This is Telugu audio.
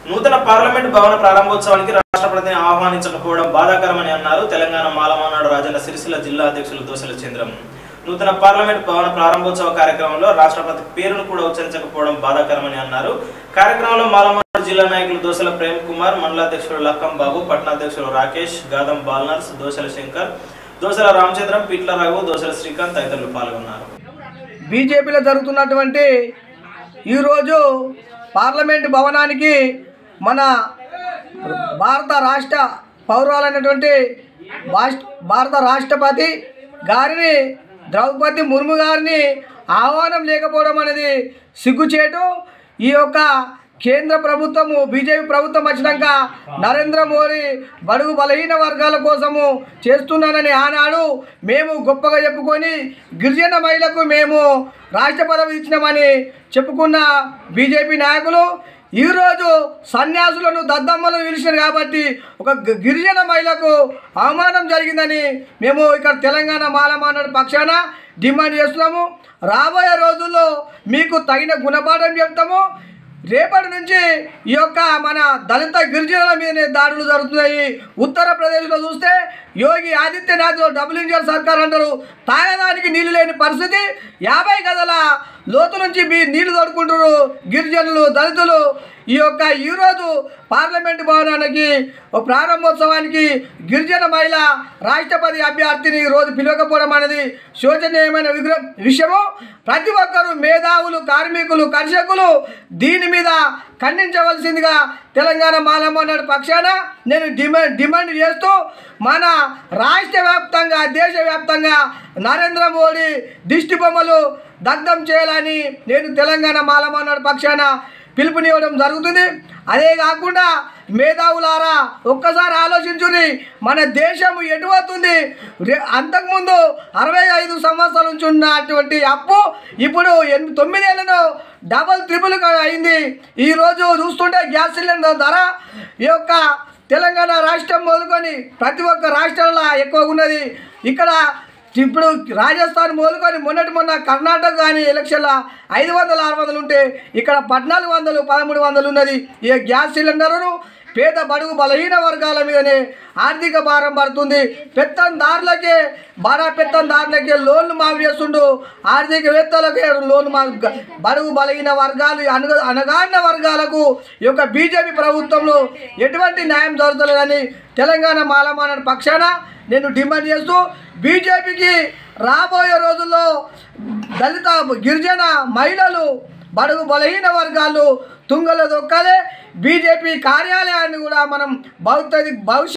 నూతన పార్లమెంట్ భవన ప్రారంభోత్సవానికి రాష్ట్రపతిని ఆహ్వానించకపోవడం బాధాకరమని అన్నారు తెలంగాణ మాలమానాడు రాజన్న సిరిసిల్ల జిల్లా అధ్యక్షులు దోసల చంద్రం నూతన పార్లమెంట్ భవన ప్రారంభోత్సవ కార్యక్రమంలో రాష్ట్రపతి పేరును కూడా ఉచ్చరించకపోవడం బాధాకరమని అన్నారు కార్యక్రమంలో మాలమానాడు జిల్లా నాయకులు దోసల ప్రేమ్ కుమార్ మండలాధ్యక్షుడు లక్కం బాబు పట్టణాధ్యక్షుడు రాకేష్ గాదం బాల్నర్స్ దోసల శంకర్ దోసల రామచంద్రం పిట్ల రఘు దోసల శ్రీకాంత్ తదితరులు పాల్గొన్నారు బీజేపీలో జరుగుతున్నటువంటి ఈరోజు పార్లమెంట్ భవనానికి మన భారత రాష్ట్ర పౌరాలైనటువంటి భాష్- భారత రాష్ట్రపతి గారిని ద్రౌపది ముర్ము గారిని ఆహ్వానం లేకపోవడం అనేది సిగ్గుచేటు ఈ యొక్క కేంద్ర ప్రభుత్వము బీజేపీ ప్రభుత్వం వచ్చినాక నరేంద్ర మోడీ బడుగు బలహీన వర్గాల కోసము చేస్తున్నానని ఆనాడు మేము గొప్పగా చెప్పుకొని గిరిజన మహిళకు మేము రాష్ట్ర పదవి ఇచ్చినామని చెప్పుకున్న బీజేపీ నాయకులు ఈరోజు సన్యాసులను దద్దమ్మలను పిలిచినారు కాబట్టి ఒక గి- గిరిజన మహిళకు అవమానం జరిగిందని మేము ఇక్కడ తెలంగాణ మాలమానాడు పక్షాన డిమాండ్ చేస్తున్నాము రాబోయే రోజుల్లో మీకు తగిన గుణపాఠం చెప్తాము రేపటి నుంచి ఈ యొక్క మన దళిత గిరిజనుల మీదనే దాడులు జరుగుతున్నాయి ఉత్తరప్రదేశ్లో చూస్తే యోగి ఆదిత్యనాథ్ డబుల్ ఇంజన్ సర్కార్ అంటారు తాగడానికి నీళ్లు లేని పరిస్థితి యాభై గదల లోతు నుంచి మీ నీళ్లు తోడుకుంటారు గిరిజనులు దళితులు ఈ యొక్క ఈరోజు పార్లమెంట్ భవనానికి ఓ ప్రారంభోత్సవానికి గిరిజన మహిళ రాష్ట్రపతి అభ్యర్థిని ఈ రోజు పిలవకపోవడం అనేది శోచనీయమైన విగ్రహ విషయము ప్రతి ఒక్కరూ మేధావులు కార్మికులు కర్షకులు దీని మీద ఖండించవలసిందిగా తెలంగాణ మాలమ్మన్నాడు పక్షాన నేను డిమాండ్ డిమాండ్ చేస్తూ మన రాష్ట్ర వ్యాప్తంగా దేశవ్యాప్తంగా నరేంద్ర మోడీ దిష్టి బొమ్మలు దగ్ధం చేయాలని నేను తెలంగాణ మాలమ్మన్నాడు పక్షాన పిలుపునివ్వడం జరుగుతుంది అదే కాకుండా మేధావులారా ఒక్కసారి ఆలోచించుని మన దేశం ఎటువతుంది రే- అంతకుముందు అరవై ఐదు సంవత్సరాల నుంచి ఉన్నటువంటి అప్పు ఇప్పుడు ఎనిమిది తొమ్మిదేళ్లను డబల్ త్రిపుల్ అయింది ఈరోజు చూస్తుంటే గ్యాస్ సిలిండర్ ధర ఈ యొక్క తెలంగాణ రాష్ట్రం మొదలుకొని ప్రతి ఒక్క రాష్ట్రంలో ఎక్కువ ఉన్నది ఇక్కడ ఇప్పుడు రాజస్థాన్ మొదలుకొని మొన్నటి మొన్న కర్ణాటక కానీ ఎలక్షన్ల ఐదు వందలు ఆరు వందలు ఉంటే ఇక్కడ పద్నాలుగు వందలు పదమూడు వందలు ఉన్నది ఈ గ్యాస్ సిలిండర్ను పేద బడుగు బలహీన వర్గాల మీదనే ఆర్థిక భారం పడుతుంది పెత్తందారులకే బడా పెత్తందారులకే లోన్లు మాఫీ చేస్తుండు ఆర్థికవేత్తలకే లోన్ మా బడుగు బలహీన వర్గాలు అనగ అనగాడిన వర్గాలకు ఈ యొక్క బీజేపీ ప్రభుత్వంలో ఎటువంటి న్యాయం జరుగుతలేదని తెలంగాణ మాలమాన పక్షాన నేను డిమాండ్ చేస్తూ బీజేపీకి రాబోయే రోజుల్లో దళిత గిరిజన మహిళలు బడుగు బలహీన వర్గాలు తుంగలో దొక్కలే బీజేపీ కార్యాలయాన్ని కూడా మనం భవిష్యత్ భవిష్యత్